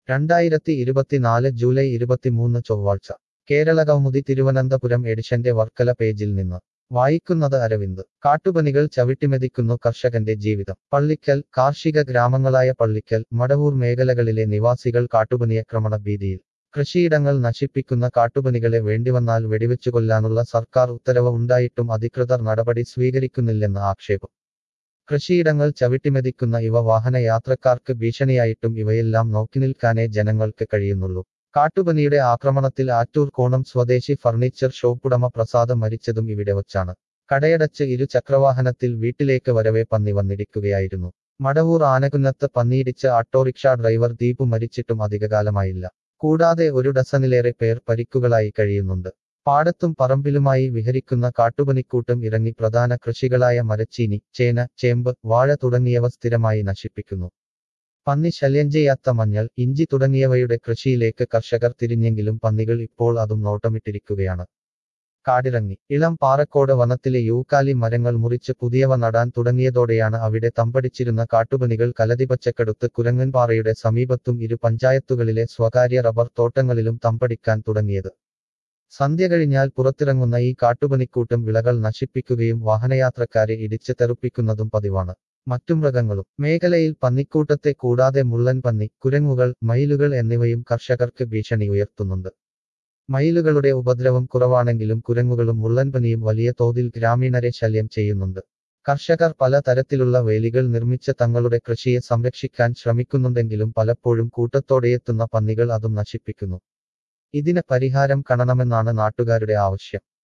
രണ്ടായിരത്തി ഇരുപത്തിനാല് ജൂലൈ ഇരുപത്തിമൂന്ന് ചൊവ്വാഴ്ച കേരള കൗമുദി തിരുവനന്തപുരം എഡിഷന്റെ വർക്കല പേജിൽ നിന്ന് വായിക്കുന്നത് അരവിന്ദ് കാട്ടുപനികൾ ചവിട്ടിമെതിക്കുന്നു കർഷകന്റെ ജീവിതം പള്ളിക്കൽ കാർഷിക ഗ്രാമങ്ങളായ പള്ളിക്കൽ മടവൂർ മേഖലകളിലെ നിവാസികൾ കാട്ടുപനിയാക്രമണ ഭീതിയിൽ കൃഷിയിടങ്ങൾ നശിപ്പിക്കുന്ന കാട്ടുപനികളെ വേണ്ടിവന്നാൽ വെടിവെച്ചു കൊല്ലാനുള്ള സർക്കാർ ഉത്തരവ് ഉണ്ടായിട്ടും അധികൃതർ നടപടി സ്വീകരിക്കുന്നില്ലെന്ന് ആക്ഷേപം കൃഷിയിടങ്ങൾ ചവിട്ടിമെതിക്കുന്ന ഇവ വാഹനയാത്രക്കാർക്ക് ഭീഷണിയായിട്ടും ഇവയെല്ലാം നോക്കിനിൽക്കാനേ ജനങ്ങൾക്ക് കഴിയുന്നുള്ളൂ കാട്ടുപനിയുടെ ആക്രമണത്തിൽ ആറ്റൂർ കോണം സ്വദേശി ഫർണിച്ചർ ഷോപ്പുടമ പ്രസാദ് മരിച്ചതും ഇവിടെ വച്ചാണ് കടയടച്ച് ഇരു ചക്രവാഹനത്തിൽ വീട്ടിലേക്ക് വരവെ പന്നി വന്നിടിക്കുകയായിരുന്നു മടവൂർ ആനകുന്നത്ത് പന്നിയിടിച്ച് ഓട്ടോറിക്ഷ ഡ്രൈവർ ദീപു മരിച്ചിട്ടും അധികകാലമായില്ല കൂടാതെ ഒരു ഡസനിലേറെ പേർ പരിക്കുകളായി കഴിയുന്നുണ്ട് പാടത്തും പറമ്പിലുമായി വിഹരിക്കുന്ന കാട്ടുപനിക്കൂട്ടം ഇറങ്ങി പ്രധാന കൃഷികളായ മരച്ചീനി ചേന ചേമ്പ് വാഴ തുടങ്ങിയവ സ്ഥിരമായി നശിപ്പിക്കുന്നു പന്നി ശല്യം ചെയ്യാത്ത മഞ്ഞൾ ഇഞ്ചി തുടങ്ങിയവയുടെ കൃഷിയിലേക്ക് കർഷകർ തിരിഞ്ഞെങ്കിലും പന്നികൾ ഇപ്പോൾ അതും നോട്ടമിട്ടിരിക്കുകയാണ് കാടിറങ്ങി ഇളം പാറക്കോട് വനത്തിലെ യൂക്കാലി മരങ്ങൾ മുറിച്ച് പുതിയവ നടാൻ തുടങ്ങിയതോടെയാണ് അവിടെ തമ്പടിച്ചിരുന്ന കാട്ടുപനികൾ കലതിപച്ചക്കടുത്ത് കുരങ്ങൻപാറയുടെ സമീപത്തും ഇരു പഞ്ചായത്തുകളിലെ സ്വകാര്യ റബ്ബർ തോട്ടങ്ങളിലും തമ്പടിക്കാൻ തുടങ്ങിയത് സന്ധ്യ കഴിഞ്ഞാൽ പുറത്തിറങ്ങുന്ന ഈ കാട്ടുപനിക്കൂട്ടം വിളകൾ നശിപ്പിക്കുകയും വാഹനയാത്രക്കാരെ ഇടിച്ച് തെറുപ്പിക്കുന്നതും പതിവാണ് മറ്റു മൃഗങ്ങളും മേഖലയിൽ പന്നിക്കൂട്ടത്തെ കൂടാതെ മുള്ളൻ പന്നി കുരങ്ങുകൾ മയിലുകൾ എന്നിവയും കർഷകർക്ക് ഭീഷണി ഉയർത്തുന്നുണ്ട് മയിലുകളുടെ ഉപദ്രവം കുറവാണെങ്കിലും കുരങ്ങുകളും മുള്ളൻപനിയും വലിയ തോതിൽ ഗ്രാമീണരെ ശല്യം ചെയ്യുന്നുണ്ട് കർഷകർ പല തരത്തിലുള്ള വേലികൾ നിർമ്മിച്ച് തങ്ങളുടെ കൃഷിയെ സംരക്ഷിക്കാൻ ശ്രമിക്കുന്നുണ്ടെങ്കിലും പലപ്പോഴും കൂട്ടത്തോടെയെത്തുന്ന പന്നികൾ അതും നശിപ്പിക്കുന്നു ഇതിന് പരിഹാരം കാണണമെന്നാണ് നാട്ടുകാരുടെ ആവശ്യം